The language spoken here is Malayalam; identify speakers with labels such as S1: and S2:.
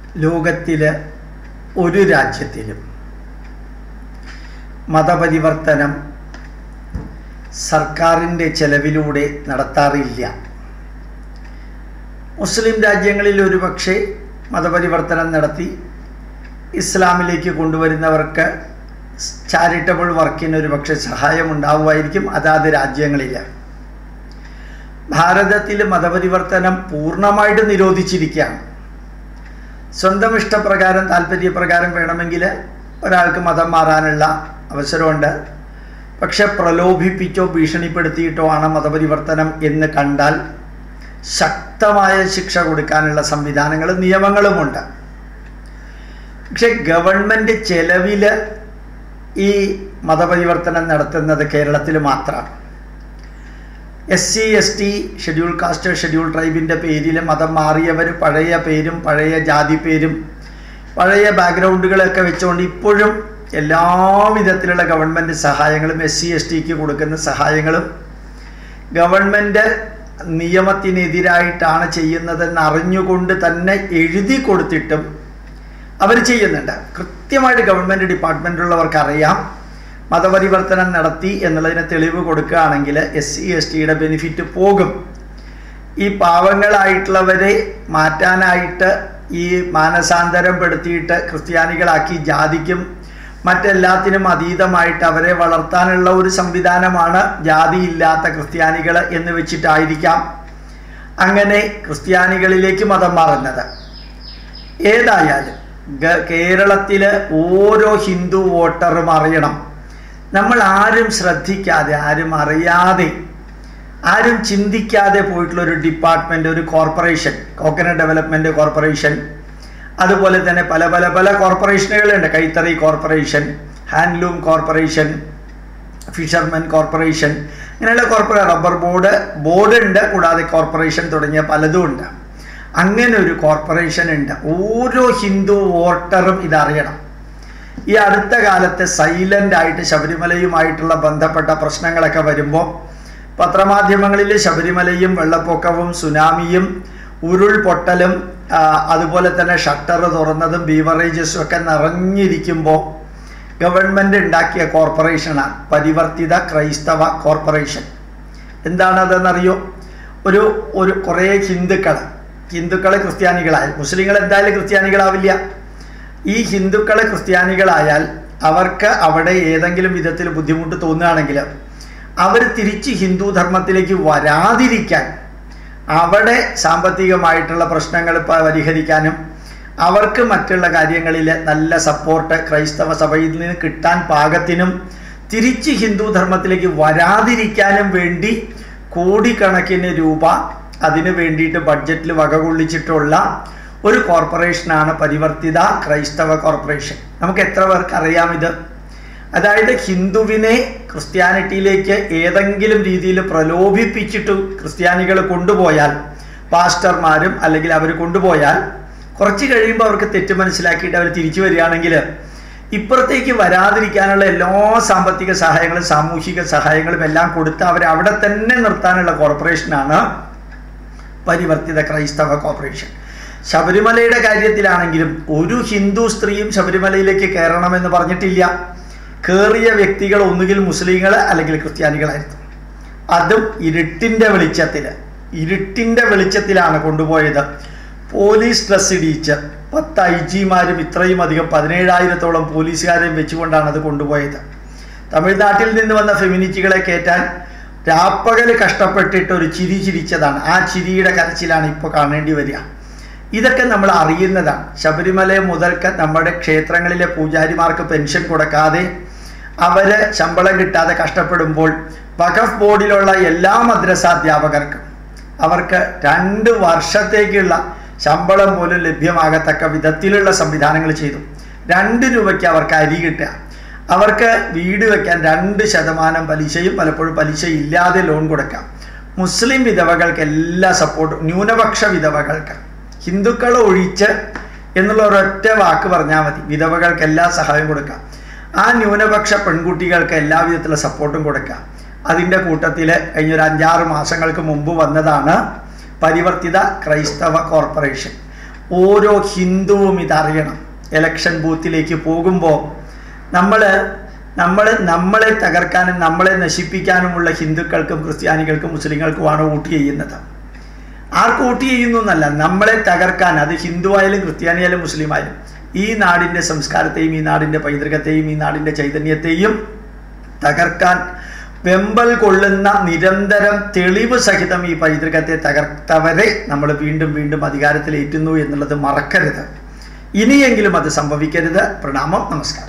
S1: ലോകത്തിലെ ഒരു രാജ്യത്തിലും മതപരിവർത്തനം സർക്കാരിൻ്റെ ചെലവിലൂടെ നടത്താറില്ല മുസ്ലിം രാജ്യങ്ങളിൽ ഒരുപക്ഷെ മതപരിവർത്തനം നടത്തി ഇസ്ലാമിലേക്ക് കൊണ്ടുവരുന്നവർക്ക് ചാരിറ്റബിൾ വർക്കിന് ഒരുപക്ഷെ സഹായമുണ്ടാവുമായിരിക്കും അതാത് രാജ്യങ്ങളിൽ ഭാരതത്തിൽ മതപരിവർത്തനം പൂർണ്ണമായിട്ട് നിരോധിച്ചിരിക്കുകയാണ് സ്വന്തം ഇഷ്ടപ്രകാരം താല്പര്യപ്രകാരം വേണമെങ്കിൽ ഒരാൾക്ക് മതം മാറാനുള്ള അവസരമുണ്ട് പക്ഷെ പ്രലോഭിപ്പിച്ചോ ഭീഷണിപ്പെടുത്തിയിട്ടോ ആണ് മതപരിവർത്തനം എന്ന് കണ്ടാൽ ശക്തമായ ശിക്ഷ കൊടുക്കാനുള്ള സംവിധാനങ്ങളും നിയമങ്ങളുമുണ്ട് പക്ഷെ ഗവൺമെൻറ് ചെലവിൽ ഈ മതപരിവർത്തനം നടത്തുന്നത് കേരളത്തിൽ മാത്രമാണ് S C S T schedule caste schedule ട്രൈബിൻ്റെ പേരിൽ മതം മാറിയവർ പഴയ പേരും പഴയ ജാതി പേരും പഴയ ബാക്ക്ഗ്രൗണ്ടുകളൊക്കെ വെച്ചുകൊണ്ട് ഇപ്പോഴും എല്ലാ വിധത്തിലുള്ള ഗവൺമെൻറ് സഹായങ്ങളും എസ് സി എസ് ടിക്ക് കൊടുക്കുന്ന സഹായങ്ങളും ഗവൺമെൻറ് നിയമത്തിനെതിരായിട്ടാണ് ചെയ്യുന്നതെന്ന് അറിഞ്ഞുകൊണ്ട് തന്നെ എഴുതി കൊടുത്തിട്ടും അവർ ചെയ്യുന്നുണ്ട് കൃത്യമായിട്ട് ഗവൺമെൻറ് ഡിപ്പാർട്ട്മെൻറ്റിലുള്ളവർക്ക് അറിയാം മതപരിവർത്തനം നടത്തി എന്നുള്ളതിന് തെളിവ് കൊടുക്കുകയാണെങ്കിൽ എസ് സി എസ് ടിയുടെ ബെനിഫിറ്റ് പോകും ഈ പാവങ്ങളായിട്ടുള്ളവരെ മാറ്റാനായിട്ട് ഈ മാനസാന്തരം പെടുത്തിയിട്ട് ക്രിസ്ത്യാനികളാക്കി ജാതിക്കും മറ്റെല്ലാത്തിനും അതീതമായിട്ട് അവരെ വളർത്താനുള്ള ഒരു സംവിധാനമാണ് ജാതിയില്ലാത്ത ക്രിസ്ത്യാനികൾ എന്ന് വെച്ചിട്ടായിരിക്കാം അങ്ങനെ ക്രിസ്ത്യാനികളിലേക്ക് മതം മാറുന്നത് ഏതായാലും കേരളത്തിലെ ഓരോ ഹിന്ദു വോട്ടറും അറിയണം നമ്മൾ ആരും ശ്രദ്ധിക്കാതെ ആരും അറിയാതെ ആരും ചിന്തിക്കാതെ പോയിട്ടുള്ള ഒരു ഡിപ്പാർട്ട്മെൻ്റ് ഒരു കോർപ്പറേഷൻ കോക്കനട്ട് ഡെവലപ്മെൻറ്റ് കോർപ്പറേഷൻ അതുപോലെ തന്നെ പല പല പല കോർപ്പറേഷനുകളുണ്ട് കൈത്തറി corporation handloom corporation fishermen corporation ഇങ്ങനെയുള്ള കോർപ്പറേ റബ്ബർ ബോർഡ് ബോർഡ് ഉണ്ട് കൂടാതെ കോർപ്പറേഷൻ തുടങ്ങിയ പലതും ഉണ്ട് അങ്ങനെ ഒരു കോർപ്പറേഷൻ ഉണ്ട് ഓരോ ഹിന്ദു വോട്ടറും ഇതറിയണം ഈ അടുത്ത കാലത്ത് സൈലൻ്റ് ആയിട്ട് ശബരിമലയുമായിട്ടുള്ള ബന്ധപ്പെട്ട പ്രശ്നങ്ങളൊക്കെ വരുമ്പോൾ പത്രമാധ്യമങ്ങളിൽ ശബരിമലയും വെള്ളപ്പൊക്കവും സുനാമിയും ഉരുൾപൊട്ടലും അതുപോലെ തന്നെ ഷട്ടർ തുറന്നതും ബീവറേജസും ഒക്കെ നിറഞ്ഞിരിക്കുമ്പോൾ ഗവൺമെൻറ് ഉണ്ടാക്കിയ കോർപ്പറേഷനാണ് പരിവർത്തിത ക്രൈസ്തവ കോർപ്പറേഷൻ എന്താണതെന്നറിയോ ഒരു ഒരു കുറേ ഹിന്ദുക്കൾ ഹിന്ദുക്കൾ ക്രിസ്ത്യാനികളായാൽ മുസ്ലിങ്ങൾ എന്തായാലും ക്രിസ്ത്യാനികളാവില്ല ഈ ഹിന്ദുക്കൾ ക്രിസ്ത്യാനികളായാൽ അവർക്ക് അവിടെ ഏതെങ്കിലും വിധത്തിൽ ബുദ്ധിമുട്ട് തോന്നുകയാണെങ്കിൽ അവർ തിരിച്ച് ഹിന്ദു ധർമ്മത്തിലേക്ക് വരാതിരിക്കാൻ അവിടെ സാമ്പത്തികമായിട്ടുള്ള പ്രശ്നങ്ങൾ പരിഹരിക്കാനും അവർക്ക് മറ്റുള്ള കാര്യങ്ങളിൽ നല്ല സപ്പോർട്ട് ക്രൈസ്തവ സഭയിൽ നിന്ന് കിട്ടാൻ പാകത്തിനും തിരിച്ച് ഹിന്ദു ധർമ്മത്തിലേക്ക് വരാതിരിക്കാനും വേണ്ടി കോടിക്കണക്കിന് രൂപ അതിനു വേണ്ടിയിട്ട് ബഡ്ജറ്റിൽ വകകൊള്ളിച്ചിട്ടുള്ള ഒരു കോർപ്പറേഷനാണ് പരിവർത്തിത ക്രൈസ്തവ കോർപ്പറേഷൻ നമുക്ക് എത്ര പേർക്ക് അറിയാം ഇത് അതായത് ഹിന്ദുവിനെ ക്രിസ്ത്യാനിറ്റിയിലേക്ക് ഏതെങ്കിലും രീതിയിൽ പ്രലോഭിപ്പിച്ചിട്ട് ക്രിസ്ത്യാനികൾ കൊണ്ടുപോയാൽ പാസ്റ്റർമാരും അല്ലെങ്കിൽ അവർ കൊണ്ടുപോയാൽ കുറച്ച് കഴിയുമ്പോൾ അവർക്ക് തെറ്റ് മനസ്സിലാക്കിയിട്ട് അവർ തിരിച്ചു വരികയാണെങ്കിൽ ഇപ്പുറത്തേക്ക് വരാതിരിക്കാനുള്ള എല്ലാ സാമ്പത്തിക സഹായങ്ങളും സാമൂഹിക സഹായങ്ങളും എല്ലാം കൊടുത്ത് അവരെ അവിടെ തന്നെ നിർത്താനുള്ള കോർപ്പറേഷനാണ് പരിവർത്തിത ക്രൈസ്തവ കോർപ്പറേഷൻ ശബരിമലയുടെ കാര്യത്തിലാണെങ്കിലും ഒരു ഹിന്ദു സ്ത്രീയും ശബരിമലയിലേക്ക് കയറണമെന്ന് പറഞ്ഞിട്ടില്ല കയറിയ വ്യക്തികൾ ഒന്നുകിൽ മുസ്ലിങ്ങൾ അല്ലെങ്കിൽ ക്രിസ്ത്യാനികളായിരുന്നു അതും ഇരുട്ടിൻ്റെ വെളിച്ചത്തിൽ ഇരുട്ടിൻ്റെ വെളിച്ചത്തിലാണ് കൊണ്ടുപോയത് പോലീസ് ഡ്രസ് ഇടിയിച്ച് പത്ത് ഐ ജിമാരും ഇത്രയും അധികം പതിനേഴായിരത്തോളം പോലീസുകാരെയും വെച്ചുകൊണ്ടാണ് അത് കൊണ്ടുപോയത് തമിഴ്നാട്ടിൽ നിന്ന് വന്ന ഫെമിനിറ്റികളെ കയറ്റാൻ രാപ്പകൽ കഷ്ടപ്പെട്ടിട്ട് ഒരു ചിരി ചിരിച്ചതാണ് ആ ചിരിയുടെ കരച്ചിലാണ് ഇപ്പോൾ കാണേണ്ടി വരിക ഇതൊക്കെ നമ്മൾ അറിയുന്നതാണ് ശബരിമല മുതൽക്ക് നമ്മുടെ ക്ഷേത്രങ്ങളിലെ പൂജാരിമാർക്ക് പെൻഷൻ കൊടുക്കാതെ അവർ ശമ്പളം കിട്ടാതെ കഷ്ടപ്പെടുമ്പോൾ വഖഫ് ബോർഡിലുള്ള എല്ലാ മദ്രസാധ്യാപകർക്കും അവർക്ക് രണ്ട് വർഷത്തേക്കുള്ള ശമ്പളം പോലും ലഭ്യമാകത്തക്ക വിധത്തിലുള്ള സംവിധാനങ്ങൾ ചെയ്തു രണ്ട് രൂപയ്ക്ക് അവർക്ക് അരി കിട്ടുക അവർക്ക് വീട് വയ്ക്കാൻ രണ്ട് ശതമാനം പലിശയും പലപ്പോഴും പലിശ ഇല്ലാതെ ലോൺ കൊടുക്കാം മുസ്ലിം വിധവകൾക്ക് എല്ലാ സപ്പോർട്ടും ന്യൂനപക്ഷ വിധവകൾക്ക് ഹിന്ദുക്കൾ ഒഴിച്ച് എന്നുള്ള ഒരൊറ്റ വാക്ക് പറഞ്ഞാൽ മതി വിധവകൾക്ക് എല്ലാ സഹായം കൊടുക്കാം ആ ന്യൂനപക്ഷ പെൺകുട്ടികൾക്ക് എല്ലാ വിധത്തിലുള്ള സപ്പോർട്ടും കൊടുക്കാം അതിൻ്റെ കൂട്ടത്തിൽ കഴിഞ്ഞൊരു അഞ്ചാറ് മാസങ്ങൾക്ക് മുമ്പ് വന്നതാണ് പരിവർത്തിത ക്രൈസ്തവ കോർപ്പറേഷൻ ഓരോ ഹിന്ദുവും ഇതറിയണം ഇലക്ഷൻ ബൂത്തിലേക്ക് പോകുമ്പോൾ നമ്മൾ നമ്മൾ നമ്മളെ തകർക്കാനും നമ്മളെ നശിപ്പിക്കാനുമുള്ള ഹിന്ദുക്കൾക്കും ക്രിസ്ത്യാനികൾക്കും മുസ്ലിങ്ങൾക്കുമാണ് വോട്ട് ചെയ്യുന്നത് ആർക്ക് വോട്ട് ചെയ്യുന്നു എന്നല്ല നമ്മളെ തകർക്കാൻ അത് ഹിന്ദു ആയാലും ക്രിസ്ത്യാനിയായാലും മുസ്ലിം ആയാലും ഈ നാടിൻ്റെ സംസ്കാരത്തെയും ഈ നാടിൻ്റെ പൈതൃകത്തെയും ഈ നാടിൻ്റെ ചൈതന്യത്തെയും തകർക്കാൻ വെമ്പൽ കൊള്ളുന്ന നിരന്തരം തെളിവ് സഹിതം ഈ പൈതൃകത്തെ തകർത്തവരെ നമ്മൾ വീണ്ടും വീണ്ടും അധികാരത്തിലേറ്റുന്നു എന്നുള്ളത് മറക്കരുത് ഇനിയെങ്കിലും അത് സംഭവിക്കരുത് പ്രണാമം നമസ്കാരം